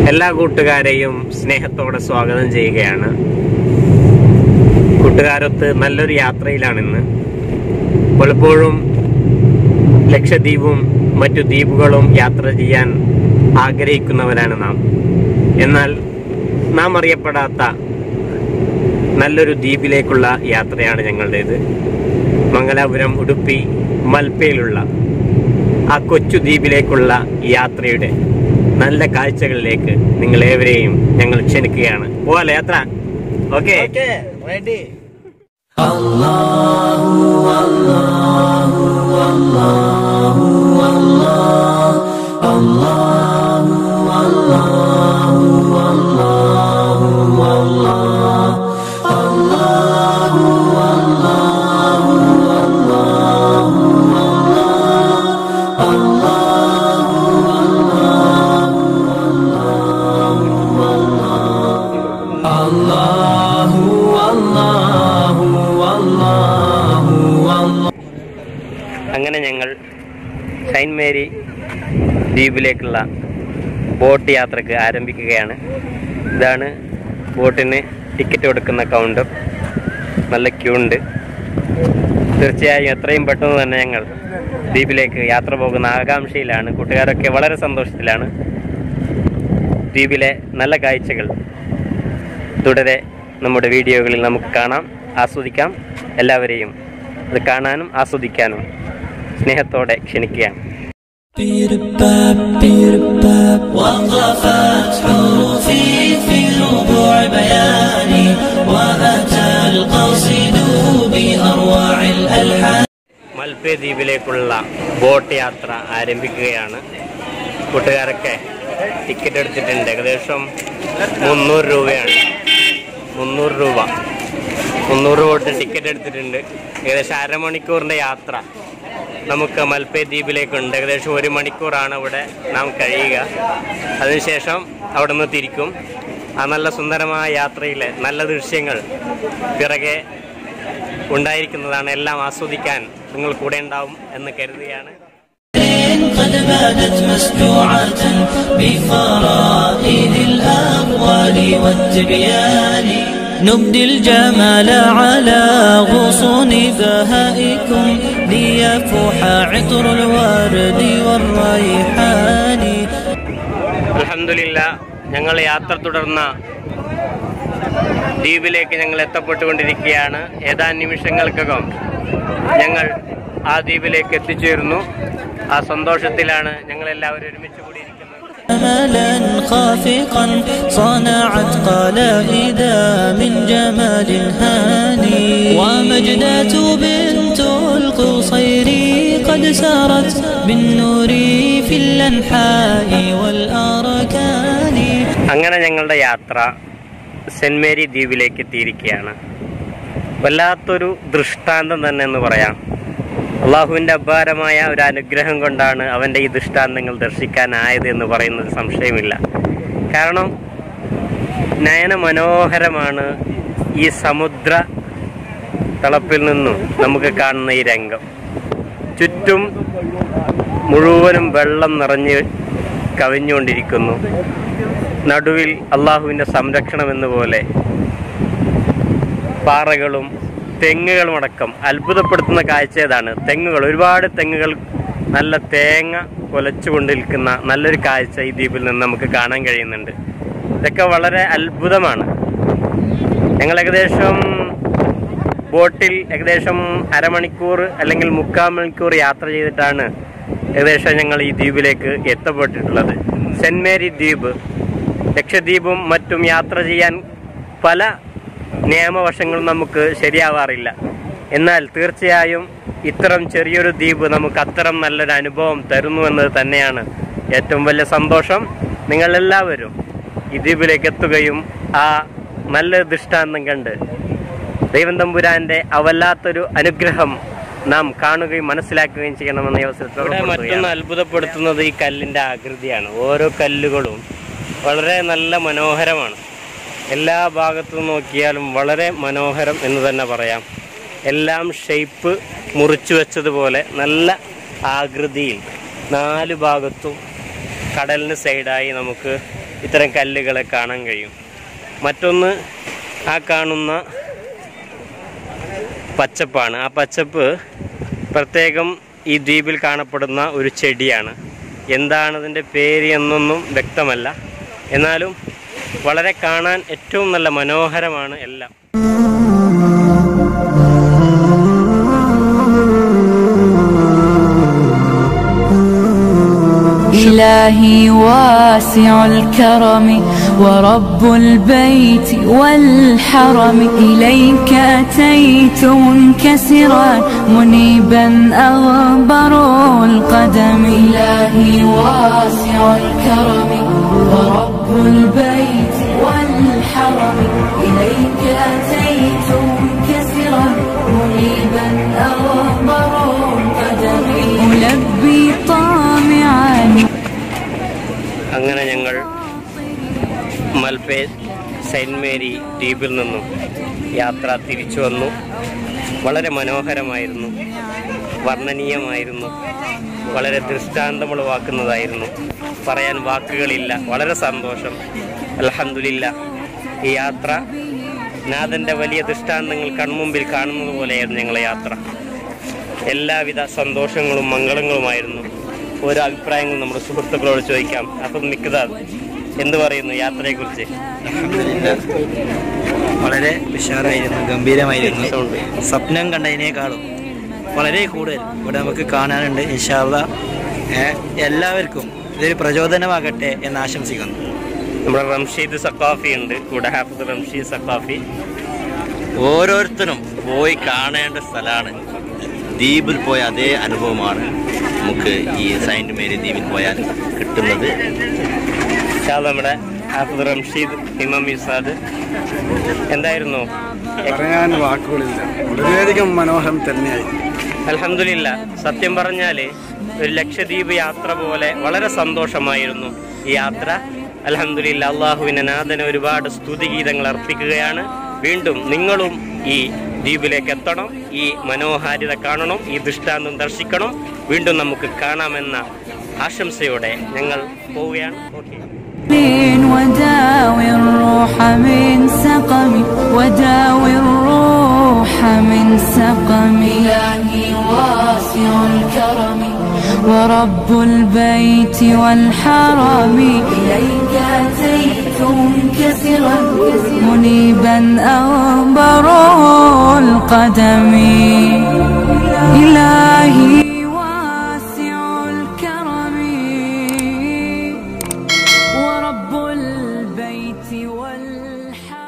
എല്ലാ കൂട്ടുകാരെയും സ്നേഹത്തോടെ സ്വാഗതം ചെയ്യുകയാണ് കൂട്ടുകാരൊത്ത് നല്ലൊരു യാത്രയിലാണിന്ന് പലപ്പോഴും ലക്ഷദ്വീപും മറ്റു ദ്വീപുകളും യാത്ര ചെയ്യാൻ ആഗ്രഹിക്കുന്നവരാണ് നാം എന്നാൽ നാം അറിയപ്പെടാത്ത നല്ലൊരു ദ്വീപിലേക്കുള്ള യാത്രയാണ് ഞങ്ങളുടേത് മംഗലാപുരം ഉടുപ്പി മൽപ്പയിലുള്ള ആ കൊച്ചു ദ്വീപിലേക്കുള്ള യാത്രയുടെ നല്ല കാഴ്ചകളിലേക്ക് നിങ്ങൾ ഏവരെയും ഞങ്ങൾ ക്ഷണിക്കുകയാണ് പോവാലോ യാത്ര ഓക്കെ ready. അങ്ങനെ ഞങ്ങൾ സൈന്റ് മേരി ദ്വീപിലേക്കുള്ള ബോട്ട് യാത്രക്ക് ആരംഭിക്കുകയാണ് ഇതാണ് ബോട്ടിന് ടിക്കറ്റ് കൊടുക്കുന്ന കൗണ്ടർ നല്ല ക്യൂ ഉണ്ട് തീർച്ചയായും എത്രയും പെട്ടെന്ന് തന്നെ ഞങ്ങൾ ദ്വീപിലേക്ക് യാത്ര പോകുന്ന ആകാംക്ഷയിലാണ് കൂട്ടുകാരൊക്കെ വളരെ സന്തോഷത്തിലാണ് ദ്വീപിലെ നല്ല കാഴ്ചകൾ തുടരെ നമ്മുടെ വീഡിയോകളിൽ നമുക്ക് കാണാം ആസ്വദിക്കാം എല്ലാവരെയും അത് കാണാനും ആസ്വദിക്കാനും സ്നേഹത്തോടെ ക്ഷണിക്കുകയാണ് بيرباب بيرباب وقفت حروفي في ربوع بياني وأتى القصيد بأروع الألحان മൽപ്പേ ദ്വീപിലേക്കുള്ള ബോട്ട് യാത്ര ആരംഭിക്കുകയാണ് കൂട്ടുകാരൊക്കെ ടിക്കറ്റ് എടുത്തിട്ടുണ്ട് ഏകദേശം മുന്നൂറ് രൂപയാണ് മുന്നൂറ് രൂപ മുന്നൂറ് രൂപ ടിക്കറ്റ് എടുത്തിട്ടുണ്ട് ഏകദേശം അരമണിക്കൂറിൻ്റെ യാത്ര നമുക്ക് മൽപ്പേ ദ്വീപിലേക്കുണ്ട് ഏകദേശം ഒരു മണിക്കൂറാണ് ഇവിടെ നാം കഴിയുക അതിനുശേഷം അവിടെ നിന്ന് തിരിക്കും ആ നല്ല സുന്ദരമായ യാത്രയിലെ നല്ല ദൃശ്യങ്ങൾ പിറകെ ഉണ്ടായിരിക്കുന്നതാണ് എല്ലാം ആസ്വദിക്കാൻ നിങ്ങൾ കൂടെ ഉണ്ടാവും എന്ന് കരുതുകയാണ് قد بادت مسجوعة بفرائد الأقوال والتبيان نبدي الجمال على غصون بهائكم ليفوح عطر الورد والريحان അലഹമില്ല ഞങ്ങൾ യാത്ര തുടർന്ന ദ്വീപിലേക്ക് ഞങ്ങൾ എത്തപ്പെട്ടുകൊണ്ടിരിക്കുകയാണ് ഏതാനും നിമിഷങ്ങൾക്കകം ഞങ്ങൾ ആ ദ്വീപിലേക്ക് എത്തിച്ചേരുന്നു ആ സന്തോഷത്തിലാണ് ഞങ്ങൾ എല്ലാവരും ഒരുമിച്ച് കൂടിയിരിക്കുന്നത് جمالا خافقا صنعت قلائدا من جمال هاني ومجدة بنت القصير قد سارت بالنور في الأنحاء والأركان അങ്ങനെ ഞങ്ങളുടെ യാത്ര സെന്റ് മേരി ദ്വീപിലേക്ക് എത്തിയിരിക്കുകയാണ് വല്ലാത്തൊരു ദൃഷ്ടാന്തം തന്നെ എന്ന് പറയാം അള്ളാഹുവിൻ്റെ അപാരമായ ഒരു അനുഗ്രഹം കൊണ്ടാണ് അവൻ്റെ ഈ ദൃഷ്ടാന്തങ്ങൾ ദർശിക്കാനായത് എന്ന് പറയുന്നത് സംശയമില്ല കാരണം നയന മനോഹരമാണ് ഈ സമുദ്ര തളപ്പിൽ നിന്നും നമുക്ക് കാണുന്ന ഈ രംഗം ചുറ്റും മുഴുവനും വെള്ളം നിറഞ്ഞ് കവിഞ്ഞുകൊണ്ടിരിക്കുന്നു നടുവിൽ അള്ളാഹുവിൻ്റെ സംരക്ഷണം എന്ന പോലെ പാറകളും തെങ്ങുകളും അടക്കം അത്ഭുതപ്പെടുത്തുന്ന കാഴ്ച ഏതാണ് തെങ്ങുകൾ ഒരുപാട് തെങ്ങുകൾ നല്ല തേങ്ങ കൊലച്ചുകൊണ്ട് നിൽക്കുന്ന നല്ലൊരു കാഴ്ച ഈ ദ്വീപിൽ നിന്ന് നമുക്ക് കാണാൻ കഴിയുന്നുണ്ട് ഇതൊക്കെ വളരെ അത്ഭുതമാണ് ഞങ്ങൾ ഏകദേശം ബോട്ടിൽ ഏകദേശം അരമണിക്കൂർ അല്ലെങ്കിൽ മുക്കാൽ മണിക്കൂർ യാത്ര ചെയ്തിട്ടാണ് ഏകദേശം ഞങ്ങൾ ഈ ദ്വീപിലേക്ക് എത്തപ്പെട്ടിട്ടുള്ളത് സെന്റ് മേരി ദ്വീപ് ലക്ഷദ്വീപും മറ്റും യാത്ര ചെയ്യാൻ പല നിയമവശങ്ങളും നമുക്ക് ശരിയാവാറില്ല എന്നാൽ തീർച്ചയായും ഇത്തരം ചെറിയൊരു ദ്വീപ് നമുക്ക് അത്തരം നല്ലൊരു അനുഭവം തരുന്നു എന്നത് തന്നെയാണ് ഏറ്റവും വലിയ സന്തോഷം നിങ്ങളെല്ലാവരും ഈ ദ്വീപിലേക്ക് എത്തുകയും ആ നല്ല ദൃഷ്ടാന്തം കണ്ട് ദൈവം തമ്പുരാന്റെ അവല്ലാത്തൊരു അനുഗ്രഹം നാം കാണുകയും മനസ്സിലാക്കുകയും ചെയ്യണമെന്ന ഈ അവസരത്തിൽ ഇവിടെ മറ്റൊന്ന് അത്ഭുതപ്പെടുത്തുന്നത് ഈ കല്ലിന്റെ ആകൃതിയാണ് ഓരോ കല്ലുകളും വളരെ നല്ല മനോഹരമാണ് എല്ലാ ഭാഗത്തും നോക്കിയാലും വളരെ മനോഹരം എന്ന് തന്നെ പറയാം എല്ലാം ഷേപ്പ് മുറിച്ചു വെച്ചതുപോലെ നല്ല ആകൃതിയിൽ നാല് ഭാഗത്തും കടലിന് സൈഡായി നമുക്ക് ഇത്തരം കല്ലുകളെ കാണാൻ കഴിയും മറ്റൊന്ന് ആ കാണുന്ന പച്ചപ്പാണ് ആ പച്ചപ്പ് പ്രത്യേകം ഈ ദ്വീപിൽ കാണപ്പെടുന്ന ഒരു ചെടിയാണ് എന്താണ് അതിൻ്റെ പേര് എന്നൊന്നും വ്യക്തമല്ല എന്നാലും വളരെ കാണാൻ ഏറ്റവും നല്ല മനോഹരമാണ് എല്ലാം إلهي واسع الكرم ورب البيت والحرم إليك أتيت منكسرا منيبا أغبر القدم إلهي واسع الكرم ورب البيت والحرم إليك أتيت منكسرا منيبا أغبر القدم ألبي طامعا അങ്ങനെ ഞങ്ങൾ മൽപേ സെയിൻറ്റ് മേരി ദ്വീപിൽ നിന്നും യാത്ര തിരിച്ചു വന്നു വളരെ മനോഹരമായിരുന്നു വർണ്ണനീയമായിരുന്നു വളരെ ദൃഷ്ടാന്തമുളവാക്കുന്നതായിരുന്നു പറയാൻ വാക്കുകളില്ല വളരെ സന്തോഷം അലഹമില്ല ഈ യാത്ര നാഥൻ്റെ വലിയ ദൃഷ്ടാന്തങ്ങൾ കൺമുമ്പിൽ കാണുന്നത് പോലെയായിരുന്നു ഞങ്ങളെ യാത്ര എല്ലാവിധ സന്തോഷങ്ങളും മംഗളങ്ങളുമായിരുന്നു ഓരോ അഭിപ്രായങ്ങളും നമ്മുടെ സുഹൃത്തുക്കളോട് ചോദിക്കാം അപ്പം മിക്കതാത് എന്ത് പറയുന്നു യാത്രയെക്കുറിച്ച് വളരെ ഉഷാറായിരുന്നു ഗംഭീരമായിരുന്നു സ്വപ്നം കണ്ടതിനേക്കാളും വളരെ കൂടുതൽ ഇവിടെ നമുക്ക് കാണാനുണ്ട് ഇൻഷാല്ല എല്ലാവർക്കും ഇതൊരു പ്രചോദനമാകട്ടെ എന്ന് ആശംസിക്കുന്നു നമ്മുടെ റംഷീദ് സക്കാഫി ഉണ്ട് കൂടെ ഹാഫിദ് റംഷീദ് സക്കാഫി ഓരോരുത്തരും പോയി കാണേണ്ട സ്ഥലമാണ് ദ്വീപിൽ പോയ അതേ അനുഭവമാണ് നമുക്ക് ഈ സൈൻറ്റ് മേരി ദ്വീപിൽ പോയാൽ കിട്ടുന്നത് ഷാദ് നമ്മുടെ ഹാഫിദ് റംഷീദ് ഇമാം ഇസാദ് എന്തായിരുന്നു പറയാൻ വാക്കുകളില്ല വളരെയധികം മനോഹരം തന്നെയായി അലഹമില്ല സത്യം പറഞ്ഞാൽ ഒരു ലക്ഷദ്വീപ് യാത്ര പോലെ വളരെ സന്തോഷമായിരുന്നു ഈ യാത്ര അലഹമില്ല അള്ളാഹുവിനെ നാഥന് ഒരുപാട് സ്തുതിഗീതങ്ങൾ അർപ്പിക്കുകയാണ് വീണ്ടും നിങ്ങളും ഈ ദ്വീപിലേക്ക് എത്തണം ഈ മനോഹാരിത കാണണം ഈ ദൃഷ്ടാന്തം ദർശിക്കണം വീണ്ടും നമുക്ക് കാണാമെന്ന ആശംസയോടെ ഞങ്ങൾ പോവുകയാണ് ഓക്കെ وداوي الروح من سقم وداوي الروح من سقم إلهي واسع الكرم ورب البيت والحرم إليك أتيت منكسرا منيبا أغبر القدم إلهي واسع الكرم ورب البيت والحرم